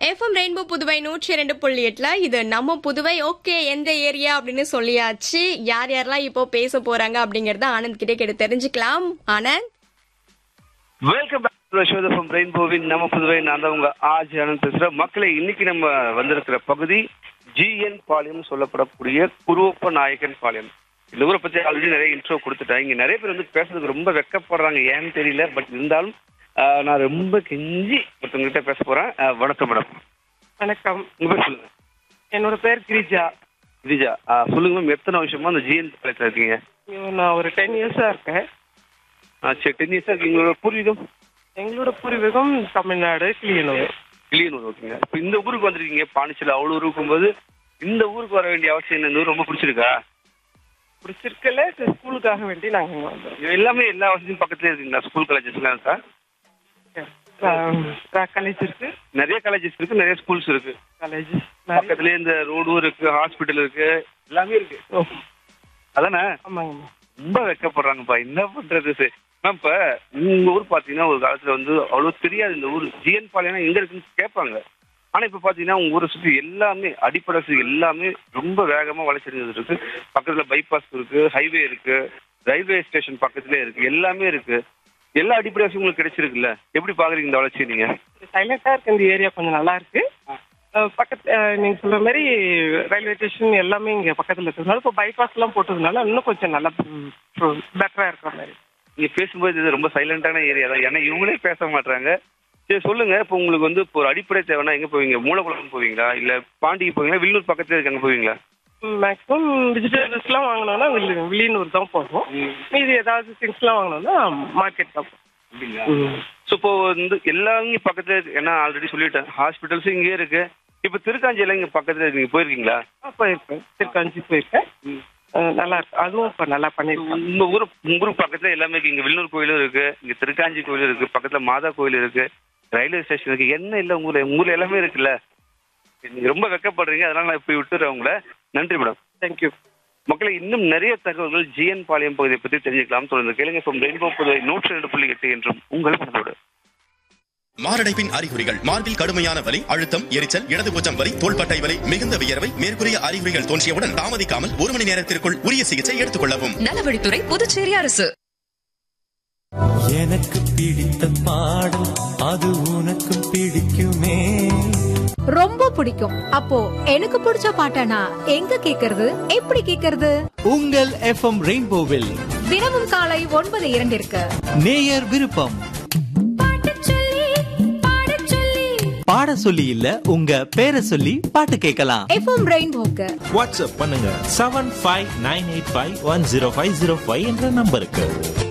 FM rainbow Puduvai நூற்றி ரெண்டு புள்ளி எட்டுல இது நம்ம புதுவை ஓகே எந்த ஏரியா அப்படின்னு சொல்லியாச்சு யார் யாரெல்லாம் இப்போ பேச போறாங்க அப்படிங்கறத ஆனந்த் கிட்டே கேட்டு தெரிஞ்சுக்கலாம் Anand welcome back to show from ரெயின்போவின் நம்ம புதுவை நான் தான் உங்க ஆஜி ஆனந்த் பேசுறேன் மக்களை இன்னைக்கு நம்ம வந்திருக்கிற பகுதி ஜிஎன் பாளையம் சொல்லப்படக்கூடிய குருவப்ப நாயக்கன் பாளையம் இந்த ஊரை பத்தி ஆல்ரெடி நிறைய இன்ட்ரோ கொடுத்துட்டேன் இங்க நிறைய பேர் வந்து பேசுறதுக்கு ரொம்ப வெக்கப்படுறாங்க ஏன்னு தெரியல பட் இருந்தாலும் ஆஹ், நான் ரொம்ப கெஞ்சி ஒருத்தவங்ககிட்ட பேச போறேன் ஆஹ், வணக்கம் மேடம் வணக்கம் உங்க பேர் சொல்லுங்க என்னோட பேர் கிரிஜா விஜயா ஆஹ், சொல்லுங்க மேம் எத்தனை வருஷமா அந்த ஜிஎன் பாளையத்தில் இருக்கீங்க இங்க நான் ஒரு டென் இயர்ஸா இருக்கேன் ஆஹ், சரி டென் இயர்ஸா உங்களோட பூர்வீகம் எங்களோட பூர்வீகம் தமிழ்நாடு கிளியனூர் கிளியனூர் ஓகேங்க இப்போ இந்த ஊருக்கு வந்திருக்கீங்க பாண்டிச்சேரி அவ்வளோ இருக்கும்போது இந்த ஊருக்கு வர வேண்டிய அவசியம் என்ன இந்த ஊர் ரொம்ப பிடிச்சிருக்கா பிடிச்சிருக்கல ஸ்கூலுக்காக வேண்டி நாங்கள் இங்கே வந்தோம் இது எல்லாமே எல்லா வசதியும் பக்கத்துலேயே இருக்குங்களா ஸ்கூல் காலேஜஸ்லாம் இருக்கா காலேஜ் இருக்கு நிறைய காலேஜஸ் இருக்கு நிறைய ஸ்கூல்ஸ் இருக்கு காலேஜ் பக்கத்துலேயே இந்த ரோடும் இருக்கு ஹாஸ்பிட்டல் இருக்கு எல்லாமே இருக்கு அதானே ஆமாங்கம்மா ரொம்ப வெக்கப்படுறாங்கப்பா என்ன பண்றது சரி மேம் இப்போ உங்க ஊர் பார்த்தீங்கன்னா ஒரு காலத்துல வந்து அவ்வளோ தெரியாது இந்த ஊர் ஜிஎன் பாளையம் எங்க இருக்குன்னு கேட்பாங்க ஆனா இப்ப பாத்தீங்கன்னா உங்க ஊரை சுத்தி எல்லாமே அடிப்படை வசதி எல்லாமே ரொம்ப வேகமா வளர்ச்சிருந்தது இருக்கு பக்கத்துல பைபாஸ் இருக்கு ஹைவே இருக்கு ரயில்வே ஸ்டேஷன் பக்கத்துலயே இருக்கு எல்லாமே இருக்கு எல்லா அடிப்படை வசதியும் உங்களுக்கு கிடைச்சிருக்குல்ல எப்படி பாக்குறீங்க இந்த வளர்ச்சி நீங்க சைலண்டா இருக்கு இந்த ஏரியா கொஞ்சம் நல்லா இருக்கு அஹ் பக்கத்து அஹ் நீங்க சொல்ற மாதிரி ரயில்வே ஸ்டேஷன் எல்லாமே இங்க பக்கத்துல இருக்கிறதுனால இப்போ பைபாஸ் எல்லாம் போட்டதுனால இன்னும் கொஞ்சம் நல்லா பெட்டரா இருக்கிற மாதிரி நீங்க பேசும்போது இது ரொம்ப சைலண்டான ஏரியா தான் ஏன்னா இவங்களே பேச மாட்டாங்க சரி சொல்லுங்க இப்போ உங்களுக்கு வந்து இப்போ ஒரு அடிப்படை தேவைன்னா எங்க போவீங்க மூலக்குளம் போவீங்களா இல்ல பாண்டிக்கு போவீங்களா வில்லூர் பக்கத்துல இருக்க அங்க போவீங்களா மேக்ஸிமம் வெஜிடபிள்ஸ்லாம் வாங்கினோம்னா வெளி- வெளியூர் தான் போகும் மீதி ஏதாவது திங்ஸ்லாம் வாங்கினோம்னா மார்க்கெட் தான் போகும் ஸோ இப்போ வந்து எல்லாமே பக்கத்துல இருக்கு ஏன்னா ஆல்ரெடி சொல்லிட்டேன் ஹாஸ்பிட்டல்ஸும் இங்கே இருக்கு இப்போ திருக்காஞ்சியில இங்க பக்கத்துல இருக்கு நீங்க போயிருக்கீங்களா ஆ, போயிருக்கேன் திருக்காஞ்சி போயிருக்கேன் அஹ் நல்லா இருக்கு அதுவும் இப்போ நல்லா பண்ணியிருக்கேன் உங்க ஊர் உங்க ஊர் பக்கத்துல எல்லாமே இருக்கு இங்க வில்லூர் கோயிலும் இருக்கு இங்க திருக்காஞ்சி கோயில் இருக்கு பக்கத்துல மாதா கோயில் இருக்கு ரயில்வே ஸ்டேஷன் இருக்கு என்ன இல்ல உங்க ஊர்ல உங்க ஊர்ல எல்லாமே இருக்குல்ல நீங்க ரொம்ப வெக்கப்படுறீங்க அதனால நான் போய் விட்டுறேன் உங்களை நன்றி மேடம் தேங்க்யூ மக்களை இன்னும் நிறைய தகவல்கள் ஜிஎன் பாளையம் பகுதியை பத்தி தெரிஞ்சுக்கலாம் தொடர்ந்து கேளுங்க ஃப்ரம் ரெயின்போ புதுவை நூற்றி ரெண்டு புள்ளி எட்டு என்றும் உங்கள் மனதோடு மாரடைப்பின் அறிகுறிகள் மார்பில் கடுமையான வலி அழுத்தம் எரிச்சல் இடது பூச்சம் வலி தோள்பட்டை வலி மிகுந்த வியர்வை மேற்கூறிய அறிகுறிகள் தோன்றியவுடன் தாமதிக்காமல் ஒரு மணி நேரத்திற்குள் உரிய சிகிச்சை எடுத்துக் கொள்ளவும் நலவழித்துறை புதுச்சேரி அரசு எனக்கு பிடித்த பாடல் அது உனக்கும் பிடிக்குமே ரொம்ப பிடிக்கும் அப்போ எனக்கு பிடிச்ச பாட்டனா எங்க கேக்குறது எப்படி கேக்குறது உங்கள் எஃப்எம் ரெயின்போவில் தினமும் காலை ஒன்பது இரண்டிற்கு நேயர் விருப்பம் பாட சொல்லி இல்ல உங்க பேரை சொல்லி பாட்டு கேட்கலாம் எஃப்எம் ரெயின்போக்கு வாட்ஸ்அப் பண்ணுங்க seven five nine eight five one zero five zero five என்ற நம்பருக்கு